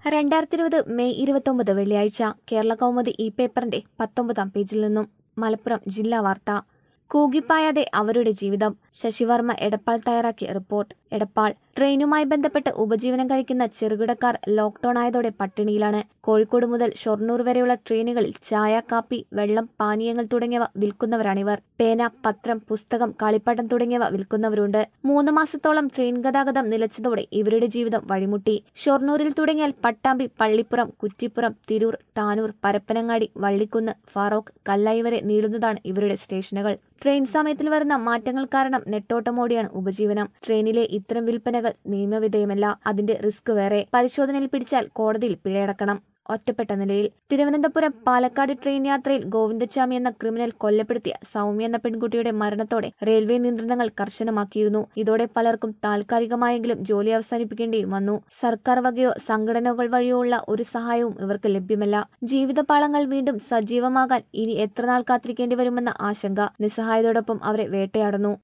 രണ്ടായിരത്തി ഇരുപത് മെയ് ഇരുപത്തൊമ്പത് വെള്ളിയാഴ്ച കേരള കൗമുദി ഈ പേപ്പറിന്റെ പത്തൊമ്പതാം പേജിൽ നിന്നും മലപ്പുറം ജില്ലാ വാർത്ത കൂകിപ്പായാതെ അവരുടെ ജീവിതം ശശിവർമ്മ എടപ്പാൾ തയ്യാറാക്കിയ റിപ്പോർട്ട് എടപ്പാൾ ട്രെയിനുമായി ബന്ധപ്പെട്ട് ഉപജീവനം കഴിക്കുന്ന ചെറുകിടക്കാർ ലോക്ഡൌൺ ആയതോടെ പട്ടിണിയിലാണ് കോഴിക്കോട് മുതൽ ഷൊർണൂർ വരെയുള്ള ട്രെയിനുകളിൽ ചായ കാപ്പി വെള്ളം പാനീയങ്ങൾ തുടങ്ങിയവ വിൽക്കുന്നവരാണിവർ പേന പത്രം പുസ്തകം കളിപ്പാട്ടം തുടങ്ങിയവ വിൽക്കുന്നവരുണ്ട് മൂന്ന് മാസത്തോളം ട്രെയിൻ ഗതാഗതം നിലച്ചതോടെ ഇവരുടെ ജീവിതം വഴിമുട്ടി ഷൊർണൂരിൽ തുടങ്ങിയാൽ പട്ടാമ്പി പള്ളിപ്പുറം കുറ്റിപ്പുറം തിരൂർ താനൂർ പരപ്പനങ്ങാടി വള്ളിക്കുന്ന് ഫാറോക്ക് കല്ലായി വരെ നീളുന്നതാണ് ഇവരുടെ സ്റ്റേഷനുകൾ ട്രെയിൻ സമയത്തിൽ വരുന്ന മാറ്റങ്ങൾ കാരണം നെട്ടോട്ടമോടിയാണ് ഉപജീവനം ട്രെയിനിലെ ഇത്തരം വിൽപ്പനകൾ നിയമവിധേയമല്ല അതിന്റെ റിസ്ക് വേറെ പരിശോധനയിൽ പിടിച്ചാൽ കോടതിയിൽ പിഴയടക്കണം ഒറ്റപ്പെട്ട നിലയിൽ തിരുവനന്തപുരം പാലക്കാട് ട്രെയിൻ യാത്രയിൽ ഗോവിന്ദച്ചാമി എന്ന ക്രിമിനൽ കൊല്ലപ്പെടുത്തിയ സൗമ്യ എന്ന പെൺകുട്ടിയുടെ മരണത്തോടെ റെയിൽവേ നിയന്ത്രണങ്ങൾ കർശനമാക്കിയിരുന്നു ഇതോടെ പലർക്കും താൽക്കാലികമായെങ്കിലും ജോലി അവസാനിപ്പിക്കേണ്ടിയും വന്നു സർക്കാർ വകയോ സംഘടനകൾ വഴിയോ ഉള്ള ഒരു സഹായവും ഇവർക്ക് ലഭ്യമല്ല ജീവിതപാളങ്ങൾ വീണ്ടും സജീവമാകാൻ ഇനി എത്ര നാൾ കാത്തിരിക്കേണ്ടി വരുമെന്ന ആശങ്ക നിസ്സഹായതയോടൊപ്പം അവരെ വേട്ടയാടുന്നു